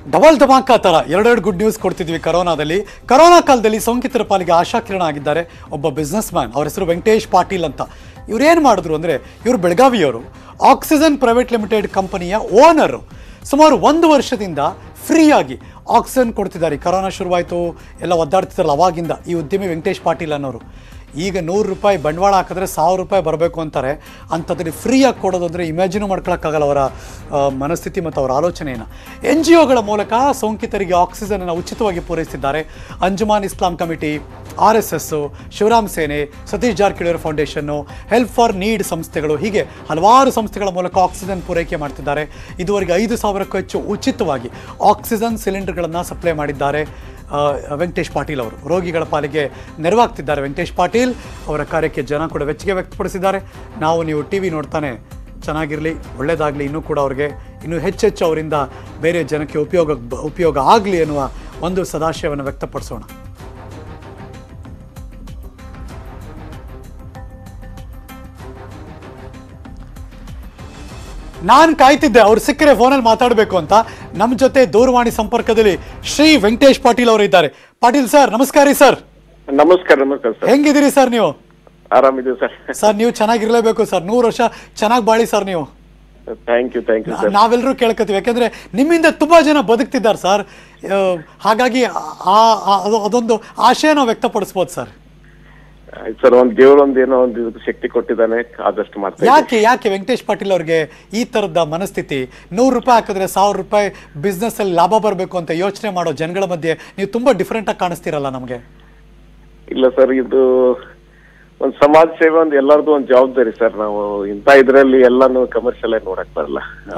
Double dhamaka ಥರ ಎರಡೆರಡು good news ಕೊಡ್ತಿದ್ವಿ ಕರೋನಾದಲ್ಲಿ ಕರೋನಾ ಕಾಲದಲ್ಲಿ ಸೋಂಕಿತರ ಪಾಲಿಗೆ ಆಶಾಕಿರಣ ಆಗಿದ್ದಾರೆ ಒಬ್ಬ ಬಿಸ್ನೆಸ್ ಮ್ಯಾನ್ ಅವ್ರ ಹೆಸರು ವೆಂಕಟೇಶ್ ಪಾಟೀಲ್ ಅಂತ ಇವ್ರು ಏನು ಮಾಡಿದ್ರು ಅಂದರೆ ಇವರು ಬೆಳಗಾವಿಯವರು ಆಕ್ಸಿಜನ್ ಪ್ರೈವೇಟ್ ಲಿಮಿಟೆಡ್ ಕಂಪನಿಯ ಓನರು ಸುಮಾರು ಒಂದು ವರ್ಷದಿಂದ ಫ್ರೀಯಾಗಿ ಆಕ್ಸಿಜನ್ ಕೊಡ್ತಿದ್ದಾರೆ ಈ ಕರೋನಾ ಶುರುವಾಯಿತು ಎಲ್ಲ ಒದ್ದಾಡ್ತಿದ್ದಾರಲ್ಲ ಅವಾಗಿಂದ ಈ ಉದ್ಯಮಿ ವೆಂಕಟೇಶ್ ಪಾಟೀಲ್ ಅನ್ನೋರು ಈಗ ನೂರು ರೂಪಾಯಿ ಬಂಡವಾಳ ಹಾಕಿದ್ರೆ ಸಾವಿರ ರೂಪಾಯಿ ಬರಬೇಕು ಅಂತಾರೆ ಅಂಥದ್ರಲ್ಲಿ ಫ್ರೀಯಾಗಿ ಕೊಡೋದು ಅಂದರೆ ಇಮ್ಯಾಜಿನೂ ಮಾಡ್ಕೊಳಕ್ಕಾಗಲ್ಲ ಅವರ ಆ, ಮನಸ್ಥಿತಿ ಮತ್ತು ಅವರ ಆಲೋಚನೆಯನ್ನು ಎನ್ ಜಿ ಒಗಳ ಮೂಲಕ ಸೋಂಕಿತರಿಗೆ ಆಕ್ಸಿಜನನ್ನು ಉಚಿತವಾಗಿ ಪೂರೈಸಿದ್ದಾರೆ Anjuman Islam committee R S S Shivram Sene Satish Jarkiholi ಫೌಂಡೇಶನ್ನು ಹೆಲ್ಪ್ ಫಾರ್ ನೀಡ್ ಸಂಸ್ಥೆಗಳು ಹೀಗೆ ಹಲವಾರು ಸಂಸ್ಥೆಗಳ ಮೂಲಕ ಆಕ್ಸಿಜನ್ ಪೂರೈಕೆ ಮಾಡ್ತಿದ್ದಾರೆ ಇದುವರೆಗೆ ಐದು ಸಾವಿರಕ್ಕೂ ಹೆಚ್ಚು ಉಚಿತವಾಗಿ ಆಕ್ಸಿಜನ್ ಸಿಲಿಂಡರ್ಗಳನ್ನು ಸಪ್ಲೈ ಮಾಡಿದ್ದಾರೆ ಆ, ವೆಂಕಟೇಶ್ ಪಾಟೀಲ್ ಅವರು ರೋಗಿಗಳ ಪಾಲಿಗೆ ನೆರವಾಗ್ತಿದ್ದಾರೆ ವೆಂಕಟೇಶ್ ಪಾಟೀಲ್ ಅವರ ಕಾರ್ಯಕ್ಕೆ ಜನ ಕೂಡ ಮೆಚ್ಚುಗೆ ವ್ಯಕ್ತಪಡಿಸಿದ್ದಾರೆ ನಾವು ನೀವು ಟಿ ವಿ ನೋಡ್ತಾನೆ ಚೆನ್ನಾಗಿರಲಿ ಒಳ್ಳೆಯದಾಗಲಿ ಇನ್ನೂ ಕೂಡ ಅವ್ರಿಗೆ ಇನ್ನೂ ಹೆಚ್ಚೆಚ್ಚು ಅವರಿಂದ ಬೇರೆ ಜನಕ್ಕೆ ಉಪಯೋಗ ಉಪಯೋಗ ಆಗಲಿ ಎನ್ನುವ ಒಂದು ಸದಾಶಯವನ್ನು ವ್ಯಕ್ತಪಡಿಸೋಣ ನಾನು ಕಾಯ್ತಿದ್ದೆ ಅವ್ರು ಸಿಕ್ಕರೆ ಫೋನಲ್ಲಿ ಮಾತಾಡಬೇಕು ಅಂತ ನಮ್ಮ ಜೊತೆ ದೂರವಾಣಿ ಸಂಪರ್ಕದಲ್ಲಿ ಶ್ರೀ ವೆಂಕಟೇಶ್ ಪಾಟೀಲ್ ಅವರು ಇದ್ದಾರೆ ಪಾಟೀಲ್ ಸರ್ ನಮಸ್ಕಾರ ರೀ ಸರ್ ನಮಸ್ಕಾರ ನಮಸ್ಕಾರ ಸರ್ ಹೆಂಗಿದ್ದೀರಿ ಸರ್ ನೀವು ಆರಾಮಿದ್ದೀವಿ ಸರ್ ಸರ್ ನೀವು ಚೆನ್ನಾಗಿರ್ಲೇಬೇಕು ಸರ್ ನೂರು ವರ್ಷ ಚೆನ್ನಾಗಿ ಬಾಳಿ ಸರ್ ನೀವು thank you thank you sir ನಾವೆಲ್ಲರೂ ಕೇಳ್ಕೊತೀವಿ ಯಾಕಂದ್ರೆ ನಿಮ್ಮಿಂದ ತುಂಬಾ ಜನ ಬದುಕ್ತಿದ್ದಾರೆ ಸರ್ ಆ, ಹಾಗಾಗಿ ಆ- ಆ- ಅದು- ಅದೊಂದು ಆಶಯ ನಾವು ವ್ಯಕ್ತಪಡಿಸ್ಬೋದು ಸರ್ ಆಯ್ತು ಸರ್ ಒಂದ್ ದೇವ್ರೊಂದ್ ಏನೋ ಒಂದ್ ಇದಕ್ಕೆ ಶಕ್ತಿ ಕೊಟ್ಟಿದ್ದಾನೆ ಆದಷ್ಟು ಮಾಡ್ತಾ ಇದ್ದೀನಿ. ಯಾಕೆ ಯಾಕೆ ವೆಂಕಟೇಶ್ ಪಾಟೀಲ್ ಅವ್ರಿಗೆ ಈ ಥರದ ಮನಸ್ಥಿತಿ ನೂರು ರೂಪಾಯಿ ಹಾಕಿದ್ರೆ ಸಾವಿರ ರೂಪಾಯಿ business ಅಲ್ಲಿ ಲಾಭ ಬರಬೇಕು ಅಂತ ಯೋಚನೆ ಮಾಡೋ ಜನಗಳ ಮಧ್ಯೆ ನೀವು ತುಂಬಾ ಡಿಫ್ರೆಂಟ್ ಆಗಿ ಕಾಣಿಸ್ತೀರಲ್ಲ ನಮಗೆ ಇಲ್ಲ ಸರ್ ಇದು ಒಂದ್ ಸಮಾಜ ಸೇವೆ ಒಂದ್ ಎಲ್ಲರದು ಒಂದ್ ಜವಾಬ್ದಾರಿ ಸರ್ ನಾವು ಇಂತ ಇದ್ರಲ್ಲಿ ಎಲ್ಲಾನು ಕಮರ್ಷಿಯಲ್ ಆಗಿ ನೋಡಕ್ ಬರಲ್ಲ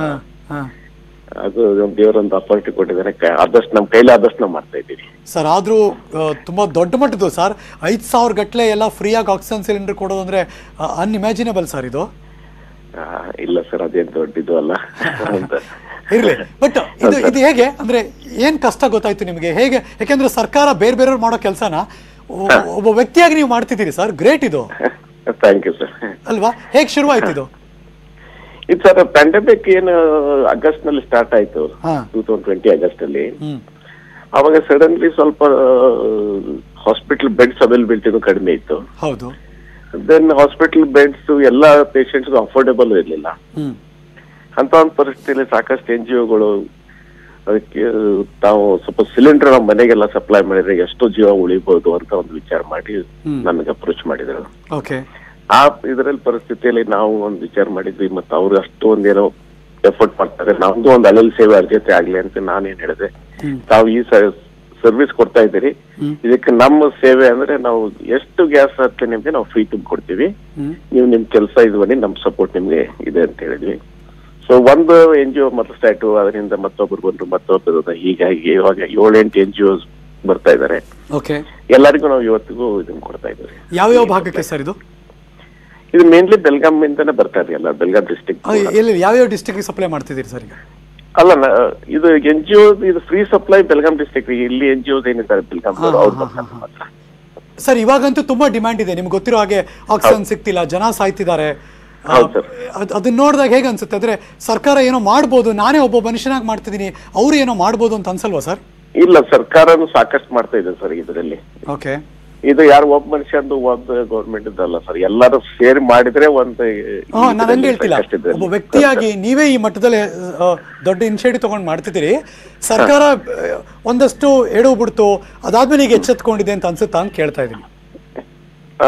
ಅದು ಒಂದ್ ದೇವ್ರೊಂದು ಅಪಾರ್ಟಿ ಕೊಟ್ಟಿದ್ದಾನೆ ಕ- ಆದಷ್ಟು ನಮ್ ಕೈಲಿ ಆದಷ್ಟು ನಾವು ಮಾಡ್ತಾ ಇದ್ದೀವಿ ಸರ್ ಆದರೂ ತುಂಬ ದೊಡ್ಡ ಮಟ್ಟದ್ದು ಸರ್ ಐದು ಸಾವಿರ ಗಟ್ಟಲೆ ಎಲ್ಲ ಫ್ರೀಯಾಗಿ ಆಕ್ಸಿಜನ್ ಸಿಲಿಂಡರ್ ಕೊಡೋದು ಅಂದರೆ ಅನ್ಇಮ್ಯಾಜಿನೇಬಲ್ ಸರ್ ಇದು ಆ, ಇಲ್ಲ ಸರ್ ಅದೇನ್ ದೊಡ್ಡದು ಅಲ್ಲ ಅಂತ. ಇರಲಿ ಬಟ್ ಇದು ಇದು ಹೇಗೆ ಅಂದರೆ ಏನು ಕಷ್ಟ ಗೊತ್ತಾಯ್ತು ನಿಮಗೆ ಹೇಗೆ ಯಾಕೆಂದ್ರೆ ಸರ್ಕಾರ ಬೇರೆ ಬೇರೆಯವ್ರು ಮಾಡೋ ಕೆಲಸನ ಒಬ್ಬ ವ್ಯಕ್ತಿಯಾಗಿ ನೀವು ಮಾಡ್ತಿದ್ದೀರಿ ಸರ್ ಗ್ರೇಟ್ ಇದು ಥ್ಯಾಂಕ್ ಯು ಸರ್ ಅಲ್ವಾ ಹೇಗೆ ಶುರುವಾಯ್ತು ಇದು ಇದು ಸರ್ ಪ್ಯಾಂಡಮಿಕ್ ಏನು ಆಗಸ್ಟ್ ನಲ್ಲಿ ಸ್ಟಾರ್ಟ್ ಆಯ್ತು ಹಾ. ಟೂ ತೌಸಂಡ್ ಟ್ವೆಂಟಿ ಆಗಸ್ಟ್ ಅಲ್ಲಿ ಹ್ಮ್ ಅವಾಗ ಸಡನ್ಲಿ ಸ್ವಲ್ಪ ಹಾಸ್ಪಿಟಲ್ ಬೆಡ್ಸ್ ಅವೈಲಬಿಲಿಟಿನೂ ಕಡಿಮೆ ಇತ್ತು ಹೌದು ದೆನ್ ಹಾಸ್ಪಿಟಲ್ ಬೆಡ್ಸ್ ಎಲ್ಲ ಪೇಷಂಟ್ಸ್ ಅಫೋರ್ಡೆಬಲ್ ಇರಲಿಲ್ಲ ಹ್ಮ್ ಅಂತ ಒಂದು ಪರಿಸ್ಥಿತಿಯಲ್ಲಿ ಸಾಕಷ್ಟು ಎನ್ ಜಿ ಒಗಳು ಅದಕ್ಕೆ ತಾವು ಸ್ವಲ್ಪ ಸಿಲಿಂಡರ್ ನಮ್ಮ ಮನೆಗೆಲ್ಲ ಸಪ್ಲೈ ಮಾಡಿದ್ರೆ ಎಷ್ಟು ಜೀವ ಉಳಿಬಹುದು ಅಂತ ಒಂದು ವಿಚಾರ ಮಾಡಿ ನನಗೆ ಅಪ್ರೋಚ್ ಮಾಡಿದ್ರು ಓಕೆ ಆ ಇದರಲ್ಲಿ ಪರಿಸ್ಥಿತಿಯಲ್ಲಿ ನಾವು ಒಂದು ವಿಚಾರ ಮಾಡಿದ್ವಿ ಮತ್ತೆ ಅವ್ರು ಅಷ್ಟು ಒಂದೇನೋ ಎಫರ್ಟ್ ಮಾಡ್ತಾರೆ ನಮ್ದು ಒಂದು ಅಲ್ಲಲ್ಲಿ ಸೇವೆ ಅವ್ರ ಜೊತೆ ಆಗ್ಲಿ ಅಂತ ನಾನೇನ್ ಹೇಳಿದೆ ತಾವು ಈ ಸರ್ವಿಸ್ ಕೊಡ್ತಾ ಇದ್ದೀರಿ ಇದಕ್ಕೆ ನಮ್ಮ ಸೇವೆ ಅಂದ್ರೆ ನಾವು ಎಷ್ಟು ಗ್ಯಾಸ್ ಹತ್ತೆ ನಿಮ್ಗೆ ನಾವು ಫ್ರೀ ತುಂಬ ಕೊಡ್ತೀವಿ ಹ್ಮ್ ನೀವು ನಿಮ್ ಕೆಲಸ ಇದು ಬನ್ನಿ ನಮ್ ಸಪೋರ್ಟ್ ನಿಮ್ಗೆ ಇದೆ ಅಂತ ಹೇಳಿದ್ವಿ ಸೊ ಒಂದು ಎನ್ ಜಿ ಒ ಮೊದಲು ಸ್ಟಾರ್ಟ್ ಅದರಿಂದ ಮತ್ತೊಬ್ರು ಬಂದ್ರು ಮತ್ತೊಬ್ರು ಬಂದ್ರು. ಹೀಗಾಗಿ ಇವಾಗ ಏಳೆಂಟು ಎನ್ ಜಿ ಒಸ್ ಬರ್ತಾ ಇದ್ದಾರೆ ಓಕೆ ಎಲ್ಲರಿಗೂ ನಾವು ಇವತ್ತಿಗೂ ಇದನ್ನ ಕೊಡ್ತಾ ಇದ್ದೀವಿ ಯಾವ್ಯಾವ ಭಾಗಕ್ಕೆ ಸರ್ ಇದು ಇದು ಮೇನ್ಲಿ ಬೆಲ್ಗಾಮ್ ಇಂದಾನೆ ಬರ್ತಾ ಇದೆ ಎಲ್ಲ ಬೆಲ್ಗಾಮ್ ಡಿಸ್ಟಿಕ್ ಆ, ಎಲ್ಲಿ ಯಾವ್ಯಾವ ಡಿಸ್ಟ್ರಿಕ್ಗೆ ಸಪ್ಲೈ ಮಾಡ್ತಿದ್ದೀರಿ ಸರ್ ಈಗ ಅಲ್ಲ ನ- ಇದು ಎನ್ ಜಿ ಒ ಇದು ಫ್ರೀ ಸಪ್ಲೈ ಬೆಲ್ಗಾಮ್ ಡಿಸ್ಟಿಕ್ ಇಲ್ಲಿ ಎನ್ ಜಿ ಒಸ್ ಏನಿದ್ದಾರೆ ಬೆಲ್ಗಾಮ್ ಹಾ, ಅವ್ರು ಹಾ, ಬರ್ತಾರೆ ಹಾ, ಮಾತ್ರ ಸರ್ ಇವಾಗಂತೂ ತುಂಬಾ ಡಿಮ್ಯಾಂಡ್ ಇದೆ ನಿಮ್ಗೆ ಗೊತ್ತಿರೋ ಹಾಗೆ ಆಕ್ಸಿಜನ್ ಸಿಗ್ತಿಲ್ಲ ಜನ ಸಾಯ್ತಿದ್ದಾರೆ ಆ, ಹೌದು ಸರ್. ಅದ್- ಅದನ್ನ ನೋಡಿದಾಗ ಹೇಗೆ ಅನ್ಸುತ್ತೆ ಅಂದ್ರೆ ಸರ್ಕಾರ ಏನೋ ಮಾಡ್ಬೋದು ನಾನೇ ಒಬ್ಬ ಮನುಷ್ಯನಾಗಿ ಮಾಡ್ತಿದ್ದೀನಿ ಅವ್ರು ಏನೋ ಮಾಡ್ಬೋದು ಅಂತ ಅನ್ಸಲ್ವಾ ಸರ್ ಇಲ್ಲ ಸರ್ಕಾರನು ಸಾಕಷ್ಟು ಮಾಡ್ತಾ ಇದೆ ಸರ್ ಇದರಲ್ಲಿ ಓಕೆ ಇದು ಯಾರು ಒಬ್ಬ ಮನುಷ್ಯಂದು ಒಂದು ಗೌರ್ಮೆಂಟ್ ಇದಲ್ಲ ಸರ್ ಎಲ್ಲರೂ ಸೇರಿ ಮಾಡಿದ್ರೆ ಒಂದು ಹಾ ನಾನು ಹಂಗೆ ಹೇಳ್ತಿಲ್ಲ ಒಬ್ಬ ವ್ಯಕ್ತಿಯಾಗಿ ನೀವೇ ಈ ಮಟ್ಟದಲ್ಲಿ ಆ, ದೊಡ್ಡ ಇನಿಷಿಯೇಟಿವ್ ತಗೊಂಡು ಮಾಡ್ತಿದ್ದೀರಿ ಸರ್ಕಾರ ಆ, ಒಂದಷ್ಟು ಎಡವು ಬಿಡ್ತು ಅದಾದ್ಮೇಲೆ ಈಗ ಎಚ್ಚೆತ್ಕೊಂಡಿದೆ ಅಂತ ಅನ್ಸುತ್ತಾ ಅಂತ ಕೇಳ್ತಾ ಇದ್ದೀನಿ ಆ,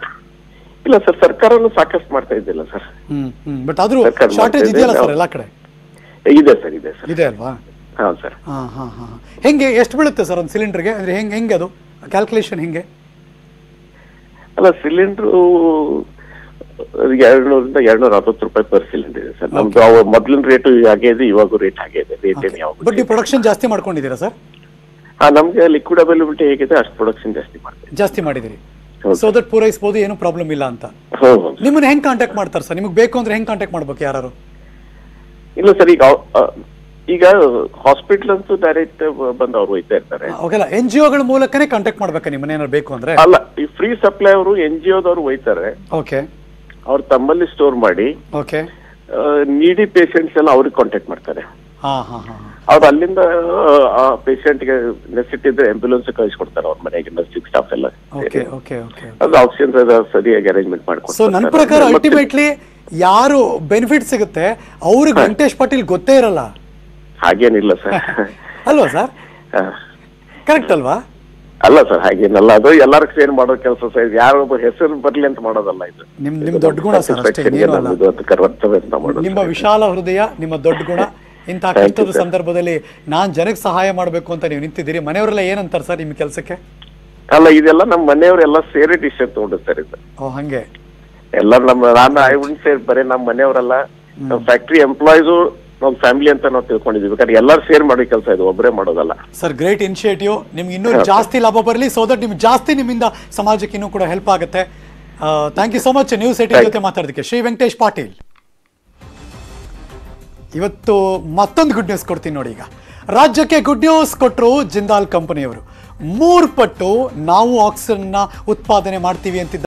ಇಲ್ಲ ಸರ್ ಸರ್ಕಾರನು ಸಾಕಷ್ಟು ಮಾಡ್ತಾ ಇದ್ದಿಲ್ಲ ಸರ್ ಹ್ಮ್ ಹ್ಮ್ ಬಟ್ ಆದ್ರೂ ಸರ್ಕಾರ ಶಾರ್ಟೇಜ್ ಮಾಡ್ತಾ ಇದೆ, ಇದೆಯಲ್ಲ ಸರ್ ನಾವು- ಎಲ್ಲಾ ಕಡೆ ಇದೆ ಸರ್ ಇದೆ ಸರ್ ಇದೆ ಅಲ್ವಾ ಹೌದು ಸರ್ ಹಾ ಹಾ ಹಾ ಹೆಂಗೆ ಎಷ್ಟು ಬೀಳುತ್ತೆ ಸರ್ ಒಂದು ಸಿಲಿಂಡರ್ಗೆ ಅಂದ್ರೆ ಹೆಂಗೆ ಹೆಂಗೆ ಅದು ಕ್ಯಾಲ್ಕುಲೇಷನ್ ಹೆಂಗೆ ಅಲ್ಲ ಸಿಲಿಂಡ್ರು ಎರಡ್ನೂರಿಂದ ಎರಡ್ನೂರ ಅರವತ್ತು ರೂಪಾಯಿ ಪರ್ ಸಿಲಿಂಡರ್ ಇದೆ ಸರ್ ನಮ್ದು ಅವ ಮೊದ್ಲಿನ ರೇಟು ಹಾಗೆ ಇದೆ ಇವಾಗೂ ರೇಟ್ ಹಾಗೆ ಇದೆ ರೇಟ್ ಏನು ಯಾವಾಗ ಬಟ್ ನೀವು ಪ್ರೊಡಕ್ಷನ್ ಜಾಸ್ತಿ ಮಾಡ್ಕೊಂಡಿದ್ದೀರಾ ಸರ್ ಹಾ ನಮ್ಗೆ ಲಿಕ್ವಿಡ್ ಅವೈಲಬಿಲಿಟಿ ಹೇಗಿದೆ ಅಷ್ಟು ಪ್ರೊಡಕ್ಷನ್ ಜಾಸ್ತಿ ಮಾಡ್ತೀವಿ ಜಾಸ್ತಿ ಮಾಡಿದಿರಿ ಹೌದು. ಸೊ ದಟ್ ಪೂರೈಸ್ಬೋದು ಏನು ಪ್ರಾಬ್ಲಮ್ ಇಲ್ಲ ಅಂತ ಹೌದು ಹೌದು. ನಿಮ್ಮನ್ನ ಹೆಂಗ್ ಕಾಂಟ್ಯಾಕ್ಟ್ ಮಾಡ್ತಾರೆ ಸರ್ ನಿಮಗೆ ಬೇಕು ಅಂದ್ರೆ ಹೆಂಗ್ ಕಾಂಟ್ಯಾಕ್ಟ್ ಮಾಡ್ಬೇಕು ಯಾರು ಇಲ್ಲ ಸರ್ ಈಗ ಅವ್- ಆ, ಈಗ ಹಾಸ್ಪಿಟಲ್ ಅಂತೂ ಡೈರೆಕ್ಟ್ ಬಂದು ಅವ್ರು ಒಯ್ತಾ ಇರ್ತಾರೆ ಓಕೆಲ್ಲ ಎನ್ ಜಿ ಒಗಳ ಮೂಲಕನೇ ಕಾಂಟ್ಯಾಕ್ಟ್ ಮಾಡ್ಬೇಕಾ ನಿಮ್ಮನ್ನ ಏನಾದ್ರು ಬೇಕು ಅಂದ್ರೆ ಅಲ್ಲ ಈ ಫ್ರೀ ಸಪ್ಲೈ ಅವರು ಎನ್ ಜಿ ಒದವ್ರು ಒಯ್ತಾರೆ ಓಕೆ ಅವ್ರು ತಮ್ಮಲ್ಲಿ ಸ್ಟೋರ್ ಮಾಡಿ ಓಕೆ ನೀಡಿ ಪೇಷಂಟ್ಸ್ ಎಲ್ಲ ಅವ್ರಿಗೆ ಕಾಂಟ್ಯಾಕ್ಟ್ ಮಾಡ್ತಾರೆ ಹಾ ಹಾ ಹಾ ಅವ್ರು ಅಲ್ಲಿಂದ ಆ ಪೇಷಂಟ್ಗೆ ನೆಸಿಟ್ಟಿದ್ರೆ ಆಂಬ್ಯುಲೆನ್ಸ್ ಕಳಿಸ್ಕೊಡ್ತಾರೆ ಅವ್ರ ಮನೆಗೆ ನರ್ಸಿಂಗ್ ಸ್ಟಾಫ್ ಎಲ್ಲ ಓಕೆ ಓಕೆ ಓಕೆ ಅದು ಆಕ್ಸಿಜನ್ ಸರಿಯಾಗಿ ಅರೇಂಜ್ಮೆಂಟ್ ಮಾಡ್ಕೊಡ್ತಾರೆ ಸೊ ನನ್ನ ಪ್ರಕಾರ ಅಲ್ಟಿಮೇಟ್ಲಿ ಯಾರು ಬೆನಿಫಿಟ್ ಸಿಗುತ್ತೆ ಅವ್ರಿಗೆ ವೆಂಕಟೇಶ್ ಪಾಟೀಲ್ ಗೊತ್ತೇ ಇರಲ್ಲ ಹಾಗೇನಿಲ್ಲ ಸರ್ ಅಲ್ವಾ ಸರ್ ಕರೆಕ್ಟ್ ಅಲ್ವಾ ಅಲ್ಲ ಸರ್ ಹಾಗೇನಲ್ಲ ಅದು ಎಲ್ಲರಿಗೂ ಸೇರಿ ಮಾಡೋ ಕೆಲಸ ಸರ್ ಯಾರೊಬ್ಬ ಹೆಸರು ಬರ್ಲಿ ಅಂತ ಮಾಡೋದಲ್ಲ ಇದು ನಿಮ್ ನಿಮ್ ದೊಡ್ಡ ಗುಣ ಸರ್ ಅಷ್ಟೇ Satisfaction ಗೆ ಇನ್ನೇನು ಅಲ್ಲ ನಮ್ದು ಅದು ಕರ್ತವ್ಯ ಅಂತ ಮಾಡೋದು ನಿಮ್ಮ ವಿಶಾಲ ಹೃದಯ ನಿಮ್ಮ ದೊಡ್ಡ ಗುಣ ಇಂಥ ಕಷ್ಟದ ಸಂದರ್ಭದಲ್ಲಿ ನಾನ್ ಜನಕ್ಕೆ ಸಹಾಯ ಮಾಡಬೇಕು ಅಂತ ನೀವು ನಿಂತಿದ್ದೀರಿ ಮನೆಯವರೆಲ್ಲ ಏನಂತಾರೆ ಸರ್ ನಿಮ್ಮ ಕೆಲಸಕ್ಕೆ ಅಲ್ಲ ಇದೆಲ್ಲ ನಮ್ಮ ಮನೆಯವರೆಲ್ಲ ಸೇರಿ ಡಿಸಿಷನ್ ತಗೊಂಡು ಸರ್ ಇದು ಓ ಹಂಗೆ ಎಲ್ಲ ನಮ್ಮ ನಾನು ಐ ವುಡ್ ಸೇರಿ ಬರೀ ನಮ್ಮ ಮನೆಯವರೆಲ್ಲ ನಮ್ಮ ಫ್ಯಾಕ್ಟ್ರಿ ಎಂಪ್ಲಾಯೀಸು ನಮ್ಮ ಫ್ಯಾಮಿಲಿ ಅಂತ ನಾವು ತಿಳ್ಕೊಂಡಿದ್ವಿ ಯಾಕಂದ್ರೆ ಎಲ್ಲರೂ ಸೇರಿ ಮಾಡೋ ಕೆಲಸ ಇದು ಒಬ್ಬರೇ ಮಾಡೋದಲ್ಲ ಸರ್ ಗ್ರೇಟ್ ಇನಿಷಿಯೇಟಿವ್ ನಿಮ್ಗೆ ಇನ್ನೂ ಜಾಸ್ತಿ ಲಾಭ ಬರಲಿ ಸೊ ದಟ್ ನಿಮ್ಗೆ ಜಾಸ್ತಿ ನಿಮ್ಮಿಂದ ಸಮಾಜಕ್ಕೆ ಇನ್ನೂ ಕೂಡ ಹೆಲ್ಪ್ ಆಗುತ್ತೆ thank you so much news eighteen ಜೊತೆ ಮಾತಾಡೋದಕ್ಕೆ ಶ್ರೀ ವೆಂಕಟೇಶ್ ಪಾಟೀಲ್ ಇವತ್ತು ಮತ್ತೊಂದು ಗುಡ್ ನ್ಯೂಸ್ ಕೊಡ್ತೀನಿ ನೋಡಿ ಈಗ ರಾಜ್ಯಕ್ಕೆ ಗುಡ್ ನ್ಯೂಸ್ ಕೊಟ್ಟರು ಜಿಂದಾಲ್ ಕಂಪನಿಯವರು ಮೂರು ಪಟ್ಟು ನಾವು ಆಕ್ಸಿಜನ್ನ ಉತ್ಪಾದನೆ ಮಾಡ್ತೀವಿ ಅಂತಿದ್ದಾರೆ